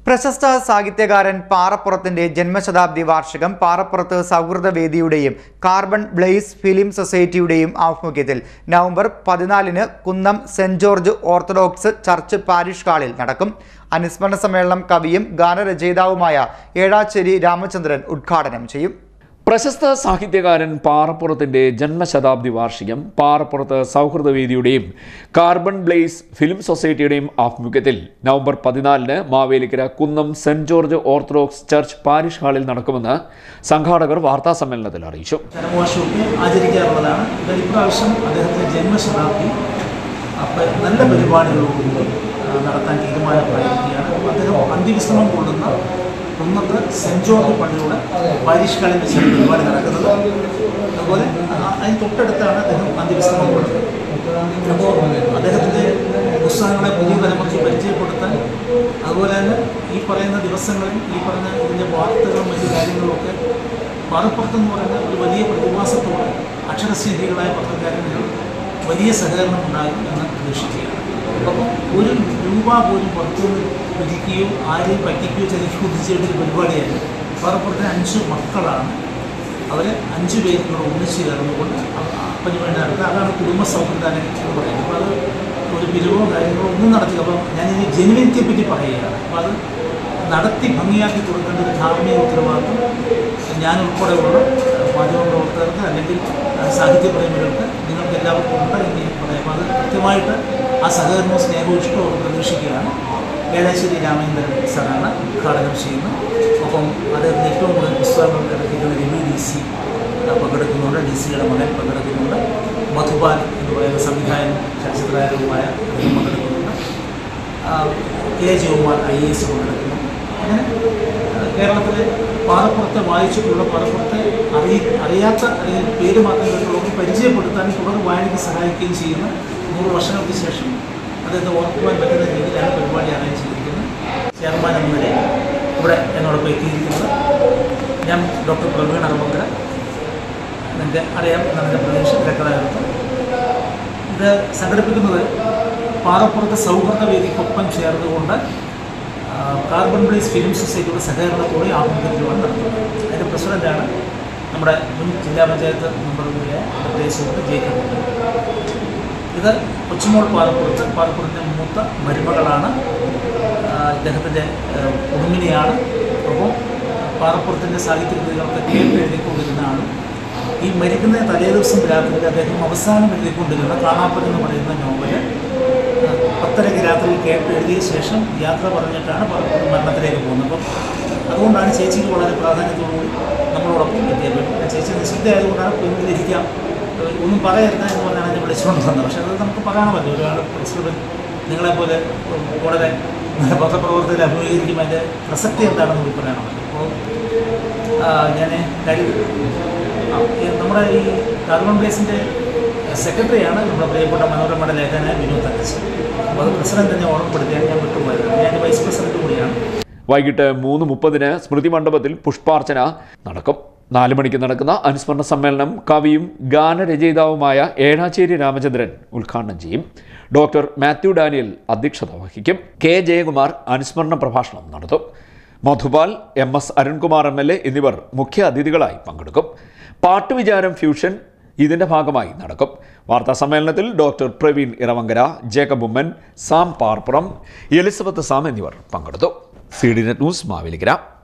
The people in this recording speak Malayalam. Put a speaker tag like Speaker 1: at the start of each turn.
Speaker 1: പ്രശസ്ത സാഹിത്യകാരൻ പാറപ്പുറത്തിന്റെ ജന്മശതാബ്ദി വാർഷികം പാറപ്പുറത്ത് സൗഹൃദ വേദിയുടെയും കാർബൺ ബ്ലേസ് ഫിലിം സൊസൈറ്റിയുടെയും ആഭിമുഖ്യത്തിൽ നവംബർ പതിനാലിന് കുന്നം സെന്റ് ജോർജ് ഓർത്തഡോക്സ് ചർച്ച് പാരിഷ് ഹാളിൽ നടക്കും അനുസ്മരണ സമ്മേളനം കവിയും ഗാനരചയിതാവുമായ ഏഴാച്ചേരി രാമചന്ദ്രൻ ഉദ്ഘാടനം ചെയ്യും
Speaker 2: പ്രശസ്ത സാഹിത്യകാരൻ പാറപ്പുറത്തിന്റെ ജന്മശതാബ്ദി വാർഷികം പാറപ്പുറത്ത് സൗഹൃദവേദിയുടെയും കാർബൺ ബ്ലേസ് ഫിലിം സൊസൈറ്റിയുടെയും ആഭിമുഖ്യത്തിൽ നവംബർ പതിനാലിന് മാവേലിക്കര കുന്നം സെന്റ് ജോർജ് ഓർത്തഡോക്സ് ചർച്ച് പാരിഷ് ഹാളിൽ നടക്കുമെന്ന് സംഘാടകർ വാർത്താ സമ്മേളനത്തിൽ അറിയിച്ചു
Speaker 3: ജനമോശമൊക്കെ ആചരിക്കാറുള്ളതാണ് എന്നാൽ ഇപ്രാവശ്യം അദ്ദേഹത്തിൻ്റെ ജന്മശതാബ്ദി അപ്പോൾ നല്ല പരിപാടികളോടുകൂടി ആ, നടത്താൻ തീരുമാനമായിരിക്കുകയാണ് അപ്പോൾ അദ്ദേഹം അന്ത്യവിശ്രമം കൊള്ളുന്ന കുന്നത്ത് സെൻറ് ജോർജ് പള്ളിയുടെ പാരിഷ്കാളിൽ വെച്ചാണ് പരിപാടി നടക്കുന്നത് അതുപോലെ ആ, അതിന് തൊട്ടടുത്താണ് അദ്ദേഹം അന്ത്യവിശ്രമം കൊള്ളുന്നത് അപ്പോൾ അദ്ദേഹത്തിൻ്റെ പുസ്തകങ്ങളെ പുതിയ തലമുറയ്ക്ക് പരിചയപ്പെടുത്താൻ അതുപോലെ തന്നെ ഈ പറയുന്ന ദിവസങ്ങളിൽ ഈ പറഞ്ഞ ഇതിൻ്റെ വാർത്തകളും മറ്റു കാര്യങ്ങളുമൊക്കെ പാറപ്പുറത്തെന്ന് പറയുന്ന ഒരു വലിയ പ്രതിഭാസത്തോടെ അക്ഷരസ്നേഹികളായ പത്രക്കാരനുകൾ വലിയ സഹകരണം ഉണ്ടാകും എന്ന് പ്രതീക്ഷിക്കുകയാണ് അപ്പം ഒരു രൂപ പോലും പുറത്തുനിന്ന് വിധിക്കുകയോ ആരെയും പറ്റിക്കുകയോ ചതിക്കുകയോ ചെയ്യേണ്ട ഒരു പരിപാടിയായിരുന്നു പാറപ്പുറത്തിന് അഞ്ച് മക്കളാണ് അവർ അഞ്ച് പേരും കൂടെ ഒന്നിച്ച് ചേർന്നുകൊണ്ട് അപ്പന് വേണ്ടി നടത്തുക അതാണ് കുടുംബ സൗഹൃദം എന്ന് പറയുന്നത് അപ്പോൾ അത് ഒരു പിരിവോ കാര്യങ്ങളോ ഒന്നും നടത്തില്ല അപ്പം ഞാനിനി ജനുവിനിറ്റിയെ പറ്റി പറയുകയാണ് അപ്പോൾ അത് നടത്തി ഭംഗിയാക്കി കൊടുക്കേണ്ട ഒരു ധാർമ്മിക ഉത്തരവാദിത്വം ഞാൻ ഉൾപ്പെടെയുള്ള മാധ്യമ പ്രവർത്തകർക്ക് അല്ലെങ്കിൽ സാഹിത്യപ്രേമികൾക്ക് നിങ്ങൾക്ക് എല്ലാവർക്കും ഉണ്ട് എന്ന് ഞാൻ പറയാം അപ്പോൾ അത് കൃത്യമായിട്ട് ആ സഹകരണവും സ്നേഹവും ഇഷ്ടവും പ്രതീക്ഷിക്കുകയാണ് ഏഴാശ്ശേരി രാമേന്ദ്രൻ സാറാണ് ഉദ്ഘാടനം ചെയ്യുന്നത് ഒപ്പം അദ്ദേഹത്തിന് ഏറ്റവും കൂടുതൽ പുസ്തകങ്ങൾ ഇറക്കിയിട്ടുള്ള രവി ഡി സി പങ്കെടുക്കുന്നുണ്ട് ഡി സിയുടെ മകൻ പങ്കെടുക്കുന്നുണ്ട് മധുബാൽ എന്ന് പറയുന്ന സംവിധായകനും ചലച്ചിത്രകാരനുമായ അദ്ദേഹം പങ്കെടുക്കുന്നുണ്ട് ആ, K Jayakumar I A S പങ്കെടുക്കുന്നു അങ്ങനെ ആ, കേരളത്തിലെ പാറപ്പുറത്തെ വായിച്ചിട്ടുള്ള പാറപ്പുറത്തെ അറിയ അറിയാത്ത അല്ലെങ്കിൽ പേര് മാത്രം കേട്ടുള്ളവർക്ക് പരിചയപ്പെടുത്താനും തുടർ വായനയ്ക്ക് സഹായിക്കുകയും ചെയ്യുന്ന നൂറ് വർഷങ്ങൾക്ക് ശേഷം അദ്ദേഹത്തെ ഓർക്കുവാൻ പറ്റുന്ന രീതിയിലാണ് പരിപാടി അറേഞ്ച് ചെയ്തിരിക്കുന്നത് ചെയർമാൻ എന്ന നിലയിൽ ഇവിടെ എന്നോടൊപ്പം എത്തിയിരിക്കുന്നത് ഞാൻ ഡോക്ടർ പ്രവീൺ അറമങ്കര നിങ്ങൾക്ക് അറിയാം നമ്മുടെ പ്രദേശ തിരക്കഥാകൃത്ത് ഇത് സംഘടിപ്പിക്കുന്നത് പാറപ്പുറത്തെ സൗഹൃദ വേദിക്കൊപ്പം ചേർന്നുകൊണ്ട് ആ, കാർബൺ ബ്ലേസ് ഫിലിം സൊസൈറ്റിയുടെ സഹകരണത്തോടെ ആഭിമുഖ്യത്തിലാണ് നടത്തുന്നത് അതിൻ്റെ പ്രസിഡൻ്റാണ് നമ്മുടെ മുൻ ജില്ലാ പഞ്ചായത്ത് മെമ്പർ കൂടിയ പ്രിയ സുഹൃത്ത് ജേക്കബ് ഇത് കൊച്ചുമോൾ പാറപ്പുറത്ത് പാറപ്പുറത്തിൻ്റെ മൂത്ത മരുമകളാണ് ആ, ഇദ്ദേഹത്തിൻ്റെ ആ, കുടുംബിനിയാണ് ഒപ്പം പാറപ്പുറത്തിൻ്റെ സാഹിത്യ കൃതികളൊക്കെ കേട്ട് എഴുതിക്കൊണ്ടിരുന്നതാണ് ഈ മരിക്കുന്ന തലേ ദിവസം രാത്രിയിൽ അദ്ദേഹം അവസാനം എഴുതിക്കൊണ്ടിരുന്ന കാണാപ്പൻ എന്ന് പറയുന്ന നോവല് ആ, പത്തരയ്ക്ക് രാത്രിയിൽ കേട്ട് എഴുതിയ ശേഷം യാത്ര പറഞ്ഞിട്ടാണ് പാറപ്പുറം മരണത്തിലേക്ക് പോകുന്നത് അപ്പം അതുകൊണ്ടാണ് ചേച്ചിക്ക് വളരെ പ്രാധാന്യത്തോടുകൂടി നമ്മളോടൊപ്പം എത്തിയത് പിന്നെ ചേച്ചി നിശ്ചിതയായതുകൊണ്ടാണ് പിന്നിലിരിക്കാം ഒന്നും പറയരുത് എന്ന് പറഞ്ഞാണ് എന്നെ വിളിച്ചുകൊണ്ട് വന്നത് പക്ഷേ അത് നമുക്ക് പറയണമല്ലോ ഒരാൾ പ്രസിഡന്റ് നിങ്ങളെപ്പോലെ വളരെ നല്ല പത്രപ്രവർത്തകരെ അഭിമുഖീകരിക്കുമ്പോൾ അതിൻ്റെ പ്രസക്തി എന്താണെന്ന് കൂടി പറയണമല്ലോ അപ്പോൾ ഞാൻ കാര്യം ആ, ഈ നമ്മുടെ ഈ കാർബൺ ബേസിൻ്റെ സെക്രട്ടറിയാണ് നമ്മുടെ പ്രിയപ്പെട്ട മനോരമയുടെ ലേഖനായ വിനോദ് തങ്കച്ചൻ അപ്പോൾ അത് പ്രസിഡന്റ് തന്നെ ഓർമ്മപ്പെടുത്തിയാണ് ഞാൻ വിട്ടുപോയത് ഞാൻ വൈസ് പ്രസിഡന്റ് കൂടിയാണ്
Speaker 2: വൈകിട്ട് മൂന്ന് മുപ്പതിന് സ്മൃതി മണ്ഡപത്തിൽ പുഷ്പാർച്ചന നടക്കും നാല് മണിക്ക് നടക്കുന്ന അനുസ്മരണ സമ്മേളനം കവിയും ഗാനരചയിതാവുമായ ഏഴാച്ചേരി രാമചന്ദ്രൻ ഉദ്ഘാടനം ചെയ്യും ഡോക്ടർ മാത്യു ഡാനിയൽ അധ്യക്ഷത വഹിക്കും കെ ജയകുമാർ അനുസ്മരണ പ്രഭാഷണം നടത്തും Madhupal M S Arunkumar M L A എന്നിവർ മുഖ്യ അതിഥികളായി പങ്കെടുക്കും പാട്ടുവിചാരം ഫ്യൂഷൻ ഇതിന്റെ ഭാഗമായി നടക്കും വാർത്താ സമ്മേളനത്തിൽ doctor Praveen Iravankara Jacob Oommen Sam Parappuram Elizabeth Sam എന്നിവർ പങ്കെടുത്തു C D net news Mavelikkara